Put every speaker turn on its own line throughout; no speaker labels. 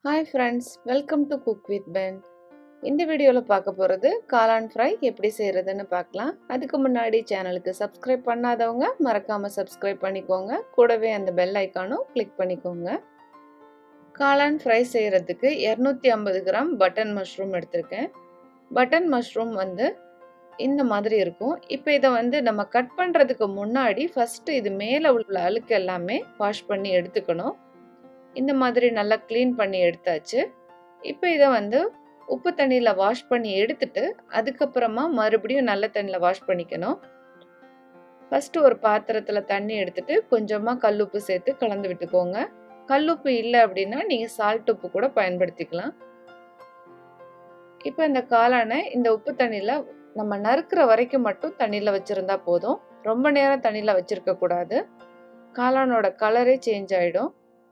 hi friends welcome to cook with Ben இந்த வீடியோவில் பார்க்க போகிறது காளான் ஃப்ரை எப்படி செய்கிறதுன்னு பார்க்கலாம் அதுக்கு முன்னாடி சேனலுக்கு சப்ஸ்கிரைப் பண்ணாதவங்க மறக்காமல் சப்ஸ்கிரைப் பண்ணிக்கோங்க கூடவே அந்த பெல் ஐக்கானும் கிளிக் பண்ணிக்கோங்க காளான் ஃப்ரை செய்கிறதுக்கு இரநூத்தி ஐம்பது கிராம் பட்டன் மஷ்ரூம் எடுத்திருக்கேன் பட்டன் மஷ்ரூம் வந்து இந்த மாதிரி இருக்கும் இப்போ இதை வந்து நம்ம கட் பண்ணுறதுக்கு முன்னாடி ஃபஸ்ட்டு இது மேலே உள்ள அழுக்கு எல்லாமே வாஷ் பண்ணி எடுத்துக்கணும் இந்த மாதிரி நல்லா க்ளீன் பண்ணி எடுத்தாச்சு இப்போ இதை வந்து உப்பு தண்ணியில் வாஷ் பண்ணி எடுத்துட்டு அதுக்கப்புறமா மறுபடியும் நல்ல தண்ணியில் வாஷ் பண்ணிக்கணும் ஃபஸ்ட்டு ஒரு பாத்திரத்தில் தண்ணி எடுத்துட்டு கொஞ்சமாக கல்லுப்பு சேர்த்து கலந்து விட்டுக்கோங்க கல்லுப்பு இல்லை அப்படின்னா நீங்கள் சால்ட் உப்பு கூட பயன்படுத்திக்கலாம் இப்போ இந்த காளானை இந்த உப்பு தண்ணியில் நம்ம நறுக்கிற வரைக்கும் மட்டும் தண்ணியில் வச்சுருந்தா போதும் ரொம்ப நேரம் தண்ணியில் வச்சுருக்க கூடாது காளானோட கலரே சேஞ்ச் ஆகிடும்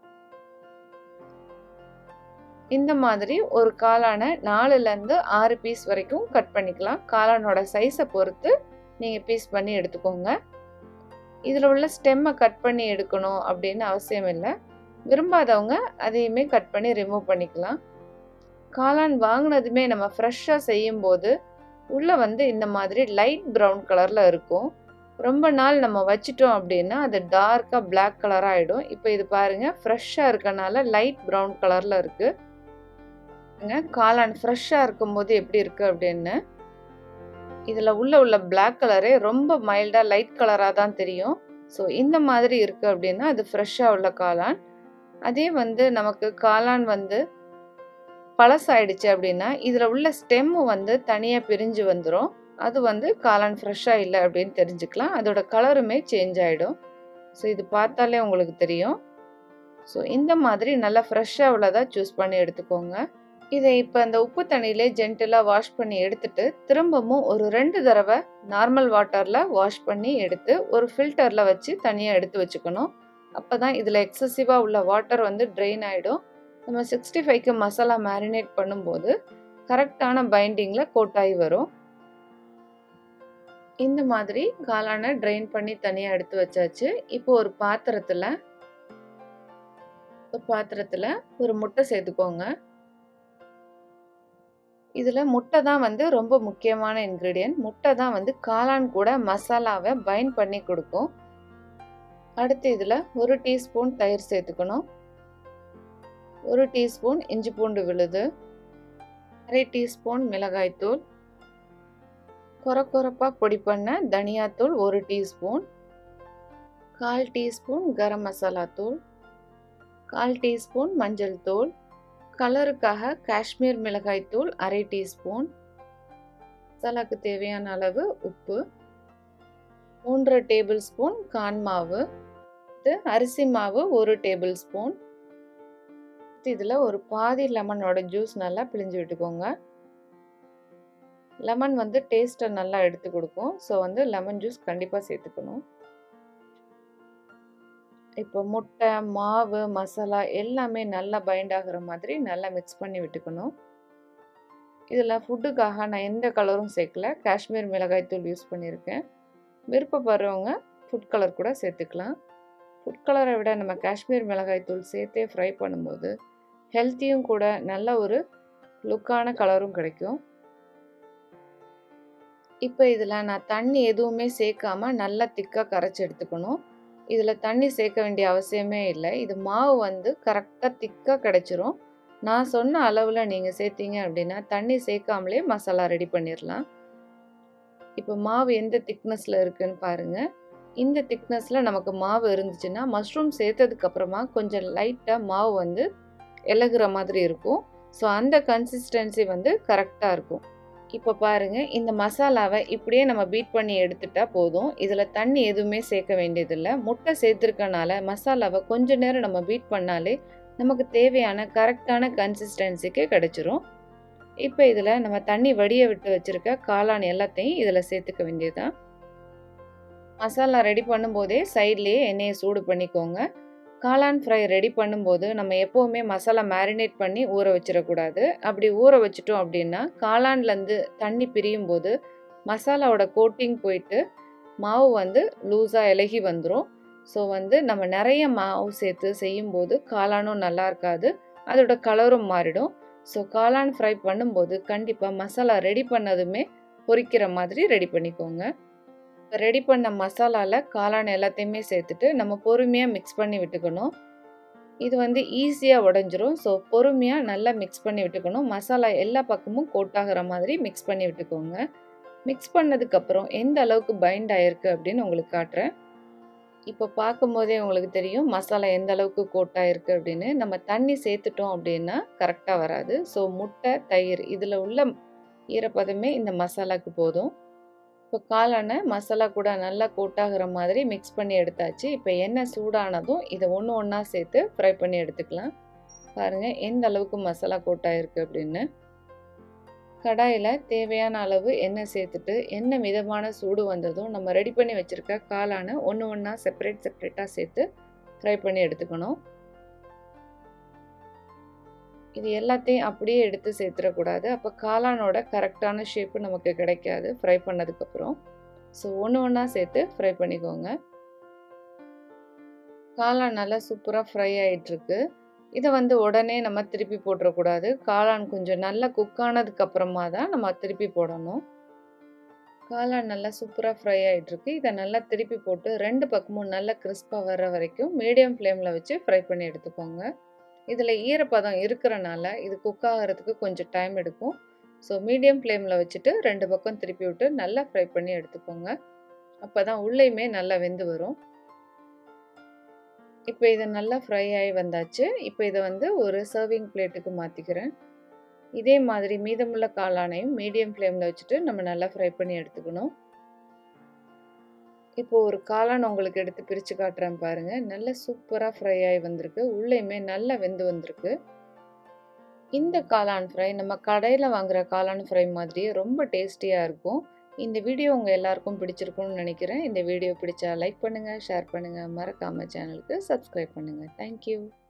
இந்த மாதிரி ஒரு காளானை நாலுலேருந்து ஆறு பீஸ் வரைக்கும் கட் பண்ணிக்கலாம் காளானோட சைஸை பொறுத்து நீங்கள் பீஸ் பண்ணி எடுத்துக்கோங்க இதில் உள்ள ஸ்டெம்மை கட் பண்ணி எடுக்கணும் அப்படின்னு அவசியம் இல்லை விரும்பாதவங்க அதையுமே கட் பண்ணி ரிமூவ் பண்ணிக்கலாம் காளான் வாங்கினதுமே நம்ம ஃப்ரெஷ்ஷாக செய்யும்போது உள்ளே வந்து இந்த மாதிரி லைட் ப்ரௌன் கலரில் இருக்கும் ரொம்ப நாள் நம்ம வச்சிட்டோம் அப்படின்னா அது டார்க்காக பிளாக் கலராக ஆகிடும் இப்போ இது பாருங்கள் ஃப்ரெஷ்ஷாக இருக்கனால லைட் ப்ரௌன் கலரில் இருக்குது காளான் ஃப்ரெஷ்ஷாக இருக்கும்போது எப்படி இருக்குது அப்படின்னு இதில் உள்ள உள்ள பிளாக் கலரே ரொம்ப மைல்டாக லைட் கலராக தான் தெரியும் ஸோ இந்த மாதிரி இருக்குது அப்படின்னா அது ஃப்ரெஷ்ஷாக உள்ள காளான் அதே வந்து நமக்கு காளான் வந்து பழசாயிடுச்சு அப்படின்னா இதில் உள்ள ஸ்டெம்மு வந்து தனியாக பிரிஞ்சு வந்துடும் அது வந்து காளான் ஃப்ரெஷ்ஷாக இல்லை அப்படின்னு தெரிஞ்சுக்கலாம் அதோட கலருமே சேஞ்ச் ஆகிடும் ஸோ இது பார்த்தாலே உங்களுக்கு தெரியும் ஸோ இந்த மாதிரி நல்லா ஃப்ரெஷ்ஷாக உள்ளதாக சூஸ் பண்ணி எடுத்துக்கோங்க இதை இப்போ அந்த உப்பு தண்ணியிலே ஜென்டிலாக வாஷ் பண்ணி எடுத்துட்டு திரும்பவும் ஒரு ரெண்டு தடவை நார்மல் வாட்டரில் வாஷ் பண்ணி எடுத்து ஒரு ஃபில்டரில் வச்சு தனியாக எடுத்து வச்சுக்கணும் அப்போ தான் இதில் எக்ஸசிவாக உள்ள வாட்டர் வந்து ட்ரெயின் ஆகிடும் நம்ம சிக்ஸ்டி ஃபைவ்க்கு மசாலா மேரினேட் பண்ணும்போது கரெக்டான பைண்டிங்கில் கோட்டாகி வரும் இந்த மாதிரி காளானை ட்ரெயின் பண்ணி தனியாக எடுத்து வச்சாச்சு இப்போ ஒரு பாத்திரத்தில் ஒரு பாத்திரத்தில் ஒரு முட்டை சேர்த்துக்கோங்க இதில் முட்டை தான் வந்து ரொம்ப முக்கியமான இன்க்ரீடியன்ட் முட்டை தான் வந்து காளான் கூட மசாலாவை பைண்ட் பண்ணி கொடுக்கும் அடுத்து இதில் ஒரு டீஸ்பூன் தயிர் சேர்த்துக்கணும் ஒரு டீஸ்பூன் இஞ்சி பூண்டு விழுது அரை டீஸ்பூன் மிளகாய்த்தூள் கொர கொரப்பாக பொடி பண்ண தனியாத்தூள் ஒரு டீஸ்பூன் கால் டீஸ்பூன் கரம் மசாலா தூள் கால் டீஸ்பூன் மஞ்சள் தூள் கலருக்காக காஷ்மீர் மிளகாய் தூள் அரை டீஸ்பூன் மசாலாக்கு தேவையான அளவு உப்பு மூன்றரை டேபிள் ஸ்பூன் கான் மாவு அரிசி மாவு ஒரு டேபிள் ஸ்பூன் இதில் ஒரு பாதி லெமனோட ஜூஸ் நல்லா பிழிஞ்சு விட்டுக்கோங்க லெமன் வந்து டேஸ்ட்டை நல்லா எடுத்து கொடுக்கும் ஸோ வந்து லெமன் ஜூஸ் கண்டிப்பாக சேர்த்துக்கணும் இப்போ முட்டை மாவு மசாலா எல்லாமே நல்லா பைண்ட் ஆகிற மாதிரி நல்லா மிக்ஸ் பண்ணி விட்டுக்கணும் இதில் ஃபுட்டுக்காக நான் எந்த கலரும் சேர்க்கல காஷ்மீர் மிளகாய் தூள் யூஸ் பண்ணியிருக்கேன் விருப்பப்படுறவங்க ஃபுட் கலர் கூட சேர்த்துக்கலாம் ஃபுட் கலரை விட நம்ம காஷ்மீர் மிளகாய் தூள் சேர்த்தே ஃப்ரை பண்ணும்போது ஹெல்த்தியும் கூட நல்ல ஒரு லுக்கான கலரும் கிடைக்கும் இப்போ இதில் நான் தண்ணி எதுவுமே சேர்க்காம நல்லா திக்காக கரைச்சி எடுத்துக்கணும் இதில் தண்ணி சேர்க்க வேண்டிய அவசியமே இல்லை இது மாவு வந்து கரெக்டாக திக்காக கிடச்சிரும் நான் சொன்ன அளவில் நீங்கள் சேர்த்தீங்க அப்படின்னா தண்ணி சேர்க்காமலே மசாலா ரெடி பண்ணிடலாம் இப்போ மாவு எந்த திக்னஸில் இருக்குன்னு பாருங்கள் இந்த திக்னஸில் நமக்கு மாவு இருந்துச்சுன்னா மஷ்ரூம் சேர்த்ததுக்கப்புறமா கொஞ்சம் லைட்டாக மாவு வந்து இலகுற மாதிரி இருக்கும் ஸோ அந்த கன்சிஸ்டன்சி வந்து கரெக்டாக இருக்கும் இப்போ பாருங்கள் இந்த மசாலாவை இப்படியே நம்ம பீட் பண்ணி எடுத்துட்டா போதும் இதில் தண்ணி எதுவுமே சேர்க்க வேண்டியதில்லை முட்டை சேர்த்துருக்கனால மசாலாவை கொஞ்ச நேரம் நம்ம பீட் பண்ணாலே நமக்கு தேவையான கரெக்டான கன்சிஸ்டன்சிக்கு கிடச்சிரும் இப்போ இதில் நம்ம தண்ணி வடிய விட்டு வச்சுருக்க காளான் எல்லாத்தையும் இதில் சேர்த்துக்க வேண்டியதுதான் மசாலா ரெடி பண்ணும்போதே சைட்லேயே எண்ணெயை சூடு பண்ணிக்கோங்க காளான் ஃப்ரை ரெடி பண்ணும்போது நம்ம எப்போவுமே மசாலா மேரினேட் பண்ணி ஊற வச்சிடக்கூடாது அப்படி ஊற வச்சிட்டோம் அப்படின்னா காளான்லேருந்து தண்ணி பிரியும் போது மசாலாவோட கோட்டிங் போயிட்டு மாவு வந்து லூஸாக இலகி வந்துடும் ஸோ வந்து நம்ம நிறைய மாவு சேர்த்து செய்யும்போது காளானும் நல்லா இருக்காது அதோட கலரும் மாறிடும் ஸோ காளான் ஃப்ரை பண்ணும்போது கண்டிப்பாக மசாலா ரெடி பண்ணதுமே பொரிக்கிற மாதிரி ரெடி பண்ணிக்கோங்க ரெடி பண்ண மசாலாவில் காளான் எல்லாத்தையுமே சேர்த்துட்டு நம்ம பொறுமையாக மிக்ஸ் பண்ணி விட்டுக்கணும் இது வந்து ஈஸியாக உடஞ்சிரும் ஸோ பொறுமையாக நல்லா மிக்ஸ் பண்ணி விட்டுக்கணும் மசாலா எல்லா பக்கமும் கோட் ஆகிற மாதிரி மிக்ஸ் பண்ணி விட்டுக்கோங்க மிக்ஸ் பண்ணதுக்கப்புறம் எந்த அளவுக்கு பைண்ட் ஆகிருக்கு அப்படின்னு உங்களுக்கு காட்டுறேன் இப்போ பார்க்கும்போதே உங்களுக்கு தெரியும் மசாலா எந்த அளவுக்கு கோட் ஆகிருக்கு அப்படின்னு நம்ம தண்ணி சேர்த்துட்டோம் அப்படின்னா கரெக்டாக வராது ஸோ முட்டை தயிர் இதில் உள்ள ஈரப்பதமே இந்த மசாலாவுக்கு போதும் இப்போ காளானை மசாலா கூட நல்லா கோட்டாகிற மாதிரி மிக்ஸ் பண்ணி எடுத்தாச்சு இப்போ எண்ணெய் சூடானதும் இதை ஒன்று ஒன்றா சேர்த்து ஃப்ரை பண்ணி எடுத்துக்கலாம் பாருங்கள் எந்த அளவுக்கு மசாலா கோட்டாயிருக்கு அப்படின்னு கடாயில் தேவையான அளவு எண்ணெய் சேர்த்துட்டு எண்ணெய் மிதமான சூடு வந்ததும் நம்ம ரெடி பண்ணி வச்சுருக்க காளானை ஒன்று ஒன்றா செப்பரேட் செப்பரேட்டாக சேர்த்து ஃப்ரை பண்ணி எடுத்துக்கணும் இது எல்லாத்தையும் அப்படியே எடுத்து சேர்த்துடக்கூடாது அப்போ காளானோட கரெக்டான ஷேப்பு நமக்கு கிடைக்காது ஃப்ரை பண்ணதுக்கப்புறம் ஸோ ஒன்று ஒன்றா சேர்த்து ஃப்ரை பண்ணிக்கோங்க காளான் நல்லா சூப்பராக ஃப்ரை ஆகிட்டுருக்கு இதை வந்து உடனே நம்ம திருப்பி போட்டுறக்கூடாது காளான் கொஞ்சம் நல்லா குக் ஆனதுக்கப்புறமா தான் நம்ம திருப்பி போடணும் காளான் நல்லா சூப்பராக ஃப்ரை ஆகிட்டுருக்கு இதை நல்லா திருப்பி போட்டு ரெண்டு பக்கமும் நல்லா கிறிஸ்பாக வர்ற வரைக்கும் மீடியம் ஃப்ளேமில் வச்சு ஃப்ரை பண்ணி எடுத்துக்கோங்க இதில் ஈரப்பதம் இருக்கிறனால இது குக் ஆகிறதுக்கு கொஞ்சம் டைம் எடுக்கும் ஸோ மீடியம் ஃப்ளேமில் வச்சுட்டு ரெண்டு பக்கம் திருப்பி விட்டு நல்லா ஃப்ரை பண்ணி எடுத்துக்கோங்க அப்போ தான் உள்ளேயுமே நல்லா வெந்து வரும் இப்போ இது நல்லா ஃப்ரை ஆகி வந்தாச்சு இப்போ இதை வந்து ஒரு சர்விங் பிளேட்டுக்கு மாற்றிக்கிறேன் இதே மாதிரி மீதமுள்ள காளானையும் மீடியம் ஃப்ளேமில் வச்சுட்டு நம்ம நல்லா ஃப்ரை பண்ணி எடுத்துக்கணும் இப்போ ஒரு காளான் உங்களுக்கு எடுத்து பிரித்து காட்டுறேன் பாருங்கள் நல்ல சூப்பராக ஃப்ரை ஆகி வந்திருக்கு உள்ளேயுமே நல்லா வெந்து வந்திருக்கு இந்த காளான் ஃப்ரை நம்ம கடையில் வாங்குகிற காளான் ஃப்ரை மாதிரியே ரொம்ப டேஸ்டியாக இருக்கும் இந்த வீடியோ உங்கள் எல்லாருக்கும் பிடிச்சிருக்கும்னு நினைக்கிறேன் இந்த வீடியோ பிடிச்சா லைக் பண்ணுங்கள் ஷேர் பண்ணுங்கள் மறக்காமல் சேனலுக்கு சப்ஸ்கிரைப் பண்ணுங்கள் தேங்க்யூ